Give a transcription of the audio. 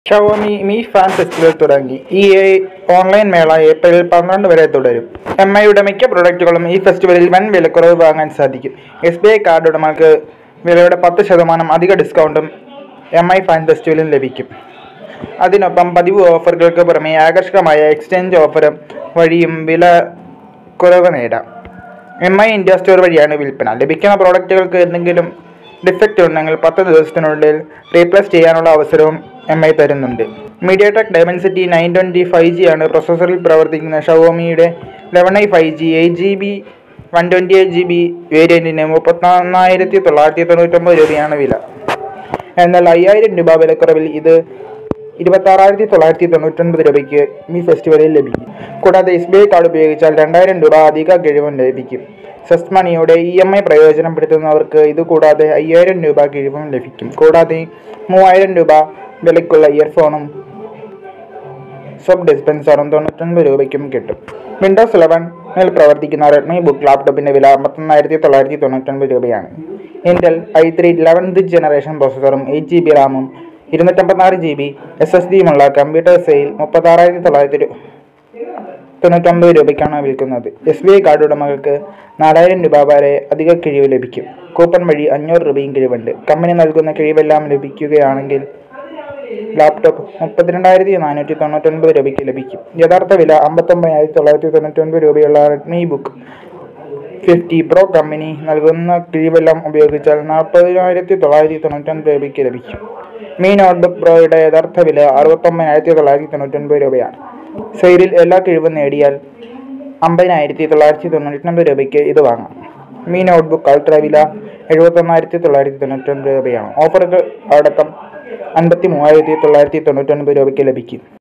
Xiaomi മി fan festival തുടങ്ങി ഈ online മേള ഏപ്രിൽ പന്ത്രണ്ട് വരെ തുടരും എം ഐയുടെ മിക്ക പ്രൊഡക്റ്റുകളും ഈ ഫെസ്റ്റിവലിൽ വൻ വിലക്കുറവ് വാങ്ങാൻ സാധിക്കും എസ് ബി ഐ കാർഡ് ഉടമകൾക്ക് വിലയുടെ പത്ത് ശതമാനം അധിക ഡിസ്കൗണ്ടും എം ഐ ഫാൻ ഫെസ്റ്റിവലിൽ ലഭിക്കും അതിനൊപ്പം പതിവ് ഓഫറുകൾക്ക് പുറമെ ആകർഷകമായ എക്സ്ചേഞ്ച് ഓഫറും വഴിയും വില കുറവ് നേടാം എം ഐ ഇന്ത്യ സ്റ്റോർ വഴിയാണ് വിൽപ്പന ലഭിക്കുന്ന പ്രോഡക്റ്റുകൾക്ക് എന്തെങ്കിലും ഡിഫക്റ്റ് ഉണ്ടെങ്കിൽ പത്ത് ദിവസത്തിനുള്ളിൽ റീപ്ലേസ് ചെയ്യാനുള്ള അവസരവും എം ഐ തരുന്നുണ്ട് MediaTek Dimensity nine twenty five G ആണ് പ്രൊസസ്സറിൽ പ്രവർത്തിക്കുന്ന ഷവോമിയുടെ eleven i five G eight G B one twenty eight G B വേരിയൻറ്റിന് മുപ്പത്തൊന്നായിരത്തി തൊള്ളായിരത്തി തൊണ്ണൂറ്റൊമ്പത് രൂപയാണ് വില എന്നാൽ അയ്യായിരം രൂപ വിലക്കുറവിൽ ഇത് ഇരുപത്താറായിരത്തി തൊള്ളായിരത്തി തൊണ്ണൂറ്റൊൻപത് രൂപയ്ക്ക് ഈ ഫെസ്റ്റിവലിൽ ലഭിക്കും കൂടാതെ എസ് ബി ഐ കാർഡ് ഉപയോഗിച്ചാൽ രണ്ടായിരം രൂപ അധിക കിഴിവും ലഭിക്കും സെസ് മണിയുടെ ഇ എം ഐ പ്രയോജനപ്പെടുത്തുന്നവർക്ക് ഇത് കൂടാതെ അയ്യായിരം രൂപ കിഴിവും ലഭിക്കും കൂടാതെ മൂവായിരം രൂപ വിലയ്ക്കുള്ള ഇയർഫോണും സബ് ഡിസ്പെൻസറും തൊണ്ണൂറ്റൊൻപത് രൂപയ്ക്കും കിട്ടും വിൻഡോസ് ഇലവനിൽ പ്രവർത്തിക്കുന്ന റെഡ്മി ബുക്ക് ലാപ്ടോപ്പിൻ്റെ വില അമ്പത്തൊന്നായിരത്തി തൊള്ളായിരത്തി തൊണ്ണൂറ്റൊൻപത് രൂപയാണ് Intel i three eleventh generation പ്രോസസ്സറും എയ്റ്റ് ജി ബി റാമും ഇരുന്നൂറ്റമ്പത്താറ് ജി ബി എസ് എസ് ഡിയുമുള്ള കമ്പ്യൂട്ടർ സെയിൽ മുപ്പത്താറായിരത്തി തൊള്ളായിരത്തി രൂ- തൊണ്ണൂറ്റൊമ്പത് രൂപയ്ക്കാണ് വിൽക്കുന്നത് എസ് ബി ഐ കാർഡ് ഉടമകൾക്ക് നാലായിരം രൂപ വരെ അധിക കിഴിവ് ലഭിക്കും കൂപ്പൺ വഴി അഞ്ഞൂറ് രൂപയും കിഴിവുണ്ട് കമ്പനി നൽകുന്ന കിഴിവെല്ലാം ലഭിക്കുകയാണെങ്കിൽ ലാപ്ടോപ്പ് മുപ്പത്തിരണ്ടായിരത്തി നാനൂറ്റി തൊണ്ണൂറ്റൊൻപത് രൂപയ്ക്ക് ലഭിക്കും യഥാർത്ഥ വില അമ്പത്തൊമ്പതിനായിരത്തി തൊള്ളായിരത്തി തൊണ്ണൂറ്റൊൻപത് രൂപയുള്ള Redmi book fifty pro company നൽകുന്ന കിഴിവെല്ലാം ഉപയോഗിച്ചാൽ നാൽപ്പതിനായിരത്തി തൊള്ളായിരത്തി തൊണ്ണൂറ്റൊൻപത് രൂപയ്ക്ക് ലഭിക്കും മീ നോട്ട്ബുക്ക് പ്രോയുടെ യഥാർത്ഥ വില അറുപത്തൊമ്പതിനായിരത്തി തൊള്ളായിരത്തി തൊണ്ണൂറ്റൊൻപത് രൂപയാണ് സെയിലിൽ എല്ലാ കിഴിവും നേടിയാൽ അമ്പതിനായിരത്തി തൊള്ളായിരത്തി തൊണ്ണൂറ്റൊൻപത് രൂപയ്ക്ക് ഇത് വാങ്ങാം മീ നോട്ട്ബുക്ക് അൾട്ര വില എഴുപത്തൊന്നായിരത്തി തൊള്ളായിരത്തി തൊണ്ണൂറ്റൊൻപത് രൂപയാണ് ഓഫറുകൾ അടക്കം അൻപത്തി മൂവായിരത്തി തൊള്ളായിരത്തി തൊണ്ണൂറ്റൊൻപത് രൂപയ്ക്ക് ലഭിക്കും